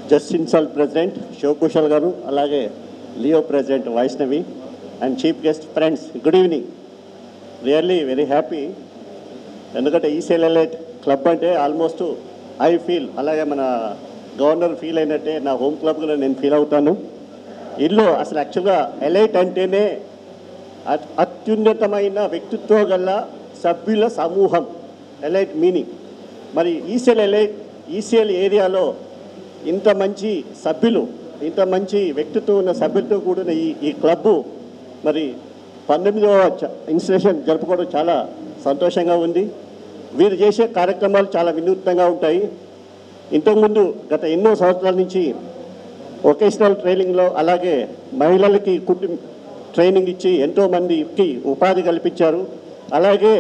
Justin సాల్ president Shivakushal గారు అలాగే Leo president Vaishnavi and chief guest friends good evening really very happy ఎందుకంటే ECIL elite club అంటే ఆల్మోస్ట్ ఐ ఫీల్ అలాగే మన గవర్నర్ ఫీల్ అయినట్టే నా హోమ్ క్లబ్గా నేను ఫీల్ అవుతాను ఇల్లు అసలు యాక్చువల్గా ఎలైట్ అంటేనే అత్- అత్యున్నతమైన వ్యక్తిత్వం గల సభ్యుల సమూహం ఎలైట్ మీనింగ్ మరి ఈసీఎల్ ఎలైట్ ఈసీఎల్ ఏరియాలో ఇంత మంచి సభ్యులు ఇంత మంచి వ్యక్తిత్వం ఉన్న సభ్యులతో కూడిన ఈ ఈ క్లబ్బు మరి పంతొమ్మిదవ చ- ఇన్స్టిట్యూషన్ జరుపుకోవడం చాలా సంతోషంగా ఉంది వీరు చేసే కార్యక్రమాలు చాలా వినూత్నంగా ఉంటాయి ఇంతకుముందు గత ఎన్నో సంవత్సరాల నుంచి వొకేషనల్ ట్రైనింగ్లో అలాగే మహిళలకి కుటుంబ ట్రైనింగ్ ఇచ్చి ఎంతోమందికి ఉపాధి కల్పించారు అలాగే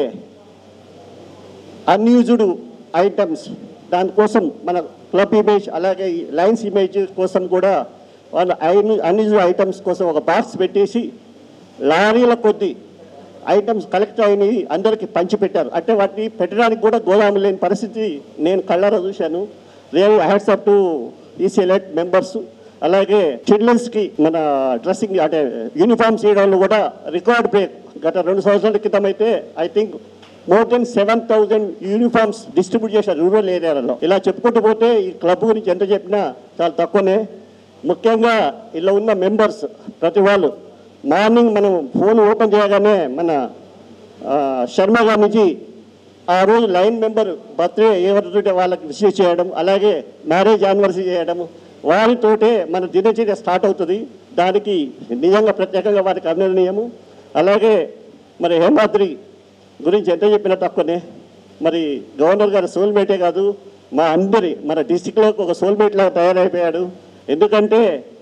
అన్యూజ్డ్ ఐటమ్స్ దానికోసం మన క్లబ్ ఇమేజ్ అలాగే ఈ లైన్స్ ఇమేజ్ కోసం కూడా వాళ్ళు అన్యూజ్డ్ ఐటమ్స్ కోసం ఒక బాక్స్ పెట్టేసి లారీల కొద్దీ ఐటమ్స్ కలెక్ట్ అయినవి అందరికీ పంచిపెట్టారు అంటే వాటిని పెట్టడానికి కూడా గోదాము లేని పరిస్థితి నేను కళ్ళారా చూశాను రియల్ హ్యాడ్స్ అప్ టు ఈ సెలెక్ట్ మెంబర్స్ అలాగే చిల్డ్రన్స్కి మన డ్రెస్సింగ్ అంటే యూనిఫామ్స్ చేయడంలో కూడా రికార్డ్ బ్రేక్ గత రెండు సంవత్సరాల క్రితం అయితే I think more than seven thousand uniforms distribute చేశారు రూరల్ ఏరియాలలో ఇలా చెప్పుకుంటూ పోతే ఈ క్లబ్ గురించి ఎంత చెప్పినా చాలా తక్కువనే ముఖ్యంగా ఇలా ఉన్న మెంబర్స్ ప్రతి వాళ్ళు మార్నింగ్ మనం ఫోన్ ఓపెన్ చేయగానే మన ఆ, శర్మ గారి నుంచి ఆ రోజు లైన్ మెంబర్ బర్త్డే ఎవరితోటే వాళ్ళకి విషయం చేయడం అలాగే మ్యారేజ్ యానివర్సరీ చేయడం వారితోటే మన దినచర్య స్టార్ట్ అవుతుంది దానికి నిజంగా ప్రత్యేకంగా వారికి అభినందనీయము అలాగే మరి హేమాద్రి గురించి ఎంత చెప్పినా తక్కువనే మరి గవర్నర్ గారు సోల్మేటే కాదు మా అందరి మన డిస్టిక్లో ఒక సోల్మేట్ లాగా తయారైపోయాడు ఎందుకంటే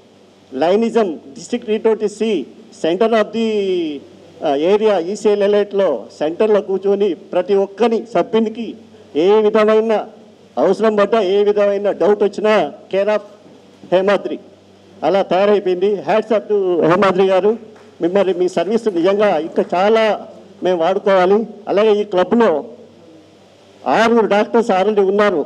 Lionism district T C center of the area ECIL ఎలైట్లో సెంటర్లో కూర్చొని ప్రతి ఒక్కరి సభ్యునికి ఏ విధమైన అవసరం పడ్డా ఏ విధమైన డౌట్ వచ్చినా కేర్ ఆఫ్ హేమాద్రి అలా తయారైపోయింది హ్యాట్స్ అప్ టు హేమాద్రి గారు మిమ్మల్ని మీ సర్వీస్ నిజంగా ఇంకా చాలా మేము వాడుకోవాలి అలాగే ఈ క్లబ్లో ఆరుగురు డాక్టర్స్ ఆల్రెడీ ఉన్నారు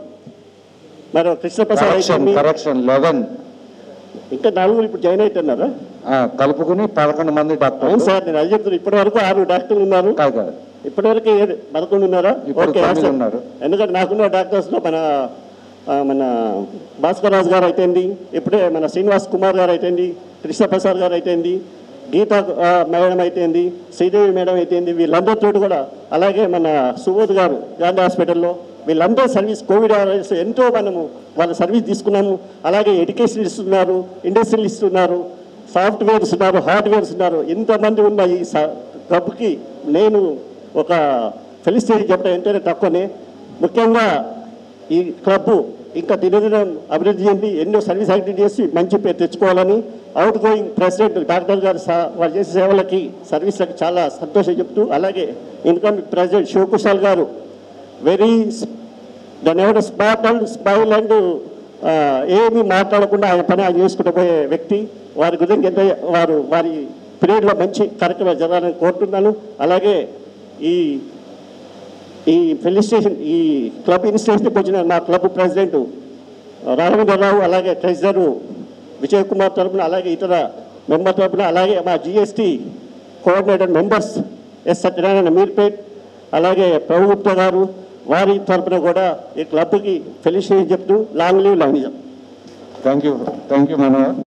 మరి కృష్ణప్రసాద్ కరెక్షన్ అయితే కరెక్షన్ లెవెన్ ఇంకా నలుగురు ఇప్పుడు జాయిన్ అవుతున్నారా కలుపుకుని పదకొండు మంది డాక్టర్ అవును సార్ నేను అది చెప్తున్నాను ఇప్పటి వరకు ఆరు డాక్టర్లు ఉన్నారు కాదు కాదు ఇప్పటి వరకు ఏడు పదకొండు ఉన్నారా ఇప్పుడు ఓకే తొమ్మిది సార్. ఉన్నారు. ఎందుకంటే నాకున్న డాక్టర్స్లో మన ఆ, మన భాస్కర్ రాజు గారు అయితేంది ఇప్పుడే మన శ్రీనివాస్ కుమార్ గారు అయితేంది కృష్ణప్రసాద్ గారు అయితేంది గీతా ఆ, మేడం అయితేంది శ్రీదేవి మేడం అయితేంది వీళ్ళందరితో కూడా అలాగే మన సుబోధ్ గారు గాంధీ హాస్పిటల్లో వీళ్ళందరూ సర్వీస్ కోవిడ్ అవర్స్ ఎంతో మనము వాళ్ళ సర్వీస్ తీసుకున్నాము అలాగే ఎడ్యుకేషన్ ఇస్తున్నారు ఇండస్ట్రియల్ ఇస్తున్నారు సాఫ్ట్వేర్స్ ఉన్నారు హార్డ్వేర్స్ ఉన్నారు ఇంతమంది ఉన్న ఈ స- క్లబ్కి నేను ఒక ఫెలిసిటేట్ చెప్పడం ఎంతైనా తక్కువనే ముఖ్యంగా ఈ క్లబ్ ఇంకా దినదినం అభివృద్ధి చెంది ఎన్నో సర్వీస్ యాక్టివిటీ చేసి మంచి పేరు తెచ్చుకోవాలని అవుట్ గోయింగ్ ప్రెసిడెంట్ డాక్టర్ గారు సా- వారు చేసే సేవలకి సర్వీస్లకి చాలా సంతోషం చెప్తూ అలాగే ఇన్కమ్ ప్రెసిడెంట్ శివకుశాల్ గారు వెరీ దాని ఎవరు స్మార్ట్ అండ్ స్మైల్ అండ్ ఏమీ మాట్లాడకుండా ఆయన పని ఆయన చేసుకుంటూ పోయే వ్యక్తి వారి గురించి ఎంత వారు వారి పీరియడ్లో మంచి కార్యక్రమాలు జరగాలని కోరుతున్నాను అలాగే ఈ ఈ ఫెలిస్టేషన్ ఈ క్లబ్ ఇన్స్టిట్యూషన్కి వచ్చిన మా క్లబ్ ప్రెసిడెంట్ రాఘవేంద్రరావు అలాగే ట్రెజరరు విజయ్ కుమార్ తరపున అలాగే ఇతర మెంబర్ తరపున అలాగే మా GST coordinator members S Satyanarayana Meerpet అలాగే ప్రభుత్వ గారు వారి తరపున కూడా ఈ క్లబ్కి ఫెలిసిటేషన్ చెప్తూ long live long thank you thank you Manohar